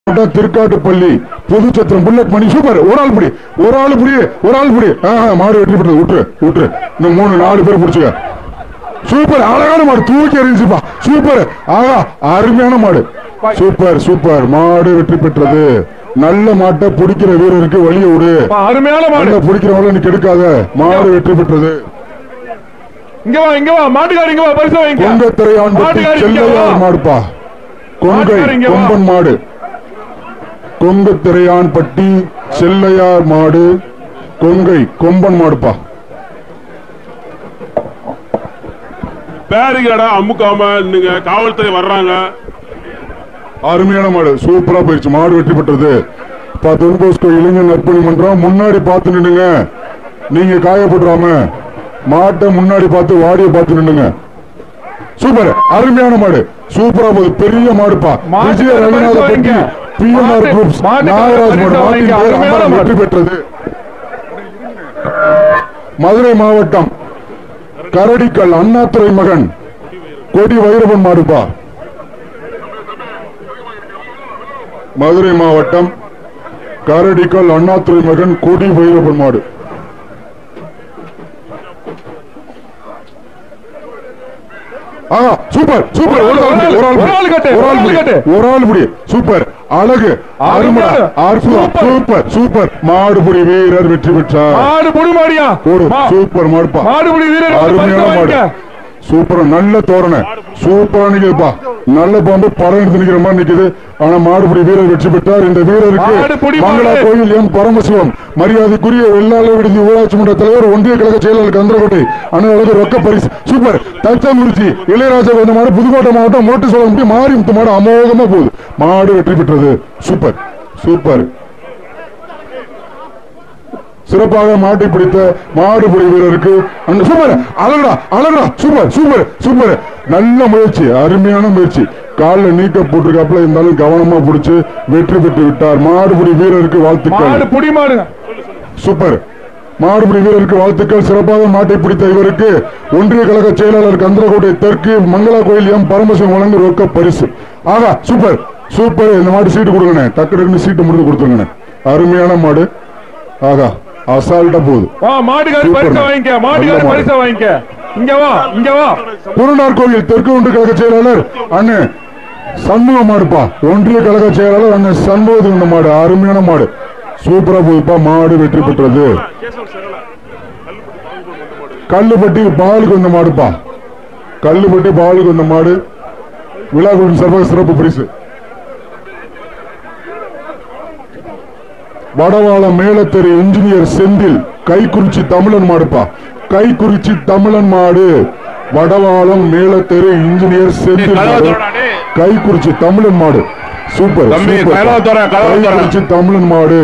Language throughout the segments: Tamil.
மாவட்டம் திருக்காட்டுப்பள்ளி புதுச்சத்திரம் புல்லட் மணி சூப்பர் ஒரு ஆள் புடி ஒரு ஆள் புடி ஒரு ஆள் புடி ஆஹா, மாடு வெற்றி பெற்றது விட்டுரு விட்டுரு இன்னும் மூணு நாலு பேர் பிடிச்சுக்க சூப்பர் அழகான மாடு தூக்கி எறிஞ்சுப்பா சூப்பர் ஆஹா அருமையான மாடு சூப்பர் சூப்பர் மாடு வெற்றி பெற்றது நல்ல மாட்டை பிடிக்கிற வீரருக்கு வழிய விடு பா, அருமையான மாடு நல்ல பிடிக்கிறவங்கள நீ கெடுக்காத மாடு வெற்றி பெற்றது இங்க வா இங்க வா மாட்டுக்காரி இங்க வா பரிசு வாங்கிக்க கொங்கத்திரை ஆண்பட்டி மாட்டுக்காரி இங்க வா. செல்லையார் மாடுப்பா கொங்கை மாட்டுக்காரி இங்க வா. கொம்பன் மாடு கொங்குத்திரையான்பட்டி செல்லையார் மாடு கொங்கை கொம்பன் மாடுப்பா பேரிகேடா அமுக்காம நீங்க காவல்துறை வர்றாங்க அருமையான மாடு சூப்பரா போயிடுச்சு மாடு வெற்றி பெற்றது பா தொன்போஸ்கோ இளைஞர் நற்பணி மன்றம் முன்னாடி பார்த்து நின்னுங்க நீங்க காயப்படுறாம மாட்டை முன்னாடி பார்த்து வாடிய பார்த்து நின்னுங்க சூப்பர் அருமையான மாடு சூப்பரா போகுது பெரிய மாடுப்பா மாட்டுக்கு விஜய ஒரு பரிசு ரகுநாதபட்டி வாங்கிக்க. பிஎன்ஆர் மாட்டு- குரூப்ஸ் மாட்டுக்கு ஒரு நாகராஜ் பரிசு மாடு மாட்டின் வாங்கிக்க. பேர் அருமையான அமரன் மாடு. வெற்றி பெற்றது மதுரை மாவட்டம் கரடிக்கல் அண்ணாதுரை மகன் கொடி வைரவன் மாடுப்பா மதுரை மாவட்டம் கரடிக்கல் அண்ணாதுரை மகன் கொடி வைரவன் மாடு ஆஹா சூப்பர் சூப்பர் ஒரு ஆள் புடி, ஒரு ஆள் ஒரு ஆள் புடி, கட்டு, ஒரு ஒரு ஆள் ஆள் புடி, கட்டு. ஒரு ஆள் புடி சூப்பர் அழகு அருமடா அருமையான. அற்புதம் சூப்பர். சூப்பர் சூப்பர் மாடுபுடி வீரர் வெற்றி பெற்றார் மாடு புடி மாடியா ஒரு மா- சூப்பர் மாடுப்பா மாடு புடி வீரர் வந்து பரிசு அருமையான மாடு வாங்கிக்க சூப்பரா நல்ல தோரணை சூப்பரா நிக்குதுப்பா நல்ல பாம்பு படம் எடுத்து நிக்கிற மாதிரி நிக்குது ஆனா மாடுபிடி வீரர் வெற்றி பெற்றார் இந்த வீரருக்கு மாடுபிடி மங்களா மாடு. கோயில் எம் பரமசிவம் மரியாதைக்குரிய வெள்ளாள விடுதி ஊராட்சி மன்ற தலைவர் ஒன்றிய கழக செயலாளர் கந்தரகோட்டை அண்ணனுக்கு ரொக்க பரிசு சூப்பர் தச்சங்குறிச்சி இளையராஜா வந்த மாடு புதுக்கோட்டை மாவட்டம் மோட்டு சோழம்பட்டி மாறி முத்து மாடு அமோகமா போகுது மாடு வெற்றி பெற்றது சூப்பர் சூப்பர் சிறப்பாக மாட்டை பிடித்த மாடுபிடி வீரருக்கு அந்த சூப்பர் அழகா அழகா சூப்பர் சூப்பர் சூப்பர் நல்ல முயற்சி அருமையான முயற்சி காலில் நீக்க போட்டிருக்காப்புல இருந்தாலும் கவனமா பிடிச்சு வெற்றி பெற்று விட்டார் மாடுபிடி வீரருக்கு மாடு வாழ்த்துக்கள் புடி மாடு சூப்பர் மாடுபிடி வீரருக்கு வாழ்த்துக்கள் சிறப்பாக மாட்டை பிடித்த இவருக்கு ஒன்றிய கழக செயலாளர் கந்தரகோட்டை தெற்கு மங்களா கோயில் எம் பரமசிவம் வழங்கும் ரொக்க பரிசு ஆகா சூப்பர் சூப்பர் இந்த மாடு சீட்டு கொடுங்கண்ணே டக்கு டக்குன்னு சீட்டு முடித்து கொடுத்துருங்கண்ணே அருமையான மாடு ஆகா அசால்ட்டா போகுது வா மாட்டுக்காரி சூப்பர் பரிசு மாடு. வாங்கிக்க மாட்டுக்காரி நல்ல மாடு. பரிசு வாங்கிக்க இங்க வா இங்க வா குருநார் கோவில் தெற்கு ஒன்றிய கழக செயலாளர் அண்ணன் சண்முக மாடுப்பா ஒன்றிய கழக செயலாளர் அண்ணன் சண்முகத்துக்கு இந்த மாடு அருமையான மாடு சூப்பரா போகுதுப்பா மாடு வெற்றி பெற்றது கல்லுப்பட்டி பாலுக்கு வந்த மாடுப்பா கல்லுப்பட்டி பாலுக்கு வந்த மாடு விழா குழு சர்வ சிறப்பு பரிசு வடவாள மேலத்தெரு இன்ஜினியர் செந்தில் கைக்குறிச்சி தமிழன் மாடுப்பா கைக்குறிச்சி தமிழன் மாடு வடவாளம் மேலத்தெரு இன்ஜினியர் செந்தில் மாடு கைக்குறிச்சி தமிழன் மாடு சூப்பர் தம்பி, சூப்பர் கதவை திற, கதவை திற. கைக்குறிச்சி தமிழன் மாடு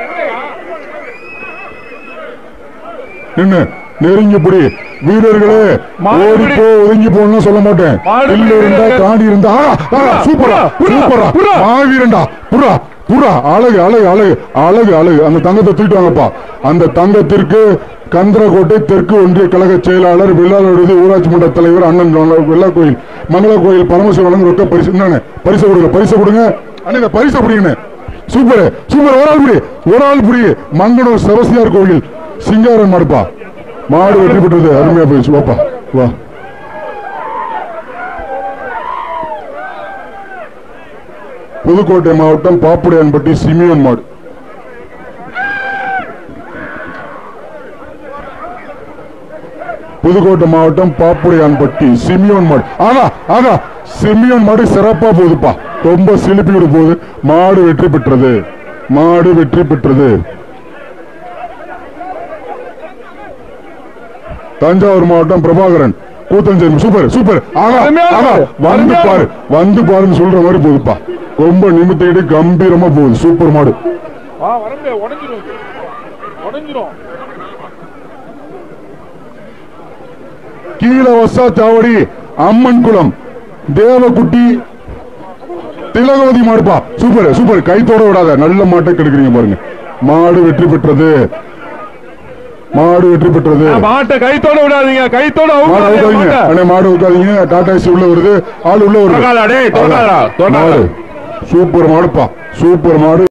நின்னு நெருங்கி புடி வீரர்களே மாடு ஓடி பிடி. போ ஒதுங்கி போன்னு சொல்ல மாட்டேன் மாடு இல்ல பிடி இருந்தா வீரர்கள். தாண்டி இருந்தா ஆ, ஆ, புறா, சூப்பரா புறா, சூப்பரா புறா. மாவீரன்டா புறா புறா அழகு அழகு அழகு அழகு அழகு அந்த தங்கத்தை தூக்கிட்டு வாங்கப்பா அந்த தங்கத்திற்கு கந்தரக்கோட்டை தெற்கு ஒன்றிய கழக செயலாளர் வில்லாளருடைய ஊராட்சி மன்ற தலைவர் அண்ணன் வெள்ளா கோயில் மங்கள கோயில் பரமசிவன் ரொக்க பரிசு என்னண்ணே பரிசு கொடுங்க பரிசு கொடுங்க அண்ணே இந்த பரிசை பிடிங்கண்ணே சூப்பர் சூப்பர் ஒரு ஆள் புடி ஒரு ஆள் புடி மங்கனூர் செபஸ்தியார் கோவில் சிங்காரன் மாடுப்பா மாடு வெற்றி பெற்றது அருமையா போயிடுச்சு வாப்பா வா புதுக்கோட்டை மாவட்டம் பாப்புடையான்பட்டி சிமியோன் மாடு புதுக்கோட்டை மாவட்டம் பாப்புடையான்பட்டி சிமியோன் மாடு ஆகா ஆகா சிமியோன் மாடு சிறப்பா போகுதுப்பா ரொம்ப சிலிப்பி விட போகுது மாடு வெற்றி பெற்றது மாடு வெற்றி பெற்றது தஞ்சாவூர் மாவட்டம் பிரபாகரன் கூத்தஞ்சேரி சூப்பர் சூப்பர் ஆகா அருமையான ஆகா மாடு. வந்து அருமையான பாரு வந்து பாருன்னு சொல்ற மாதிரி போகுதுப்பா ரொம்ப நிமித்திக்கிட்டு கம்பீரமா போகுது சூப்பர் மாடு வா வரம்பே உடைஞ்சிரும் உடைஞ்சிரும் கீழ வசா சாவடி அம்மன் குளம் தேவகுட்டி திலகவதி மாடுப்பா சூப்பர் சூப்பர் கைத்தோட விடாத நல்ல மாட்டை கெடுக்கிறீங்க பாருங்க மாடு வெற்றி பெற்றது மாடு வெற்றி பெற்றது மாட்டை கைத்தோட விடாதீங்க கைத்தோட மாடு அவுக்காதீங்க அவுக்காதீங்க மாட்டை. அண்ணே மாடு அவுக்காதீங்க டாடா ஏசி உள்ள வருது ஆள் உள்ள வருது தொடாதடா, டேய், தொடாதடா, அதான். தொடாதடா. மாடு. சூப்பர் மாடுப்பா சூப்பர் மாடு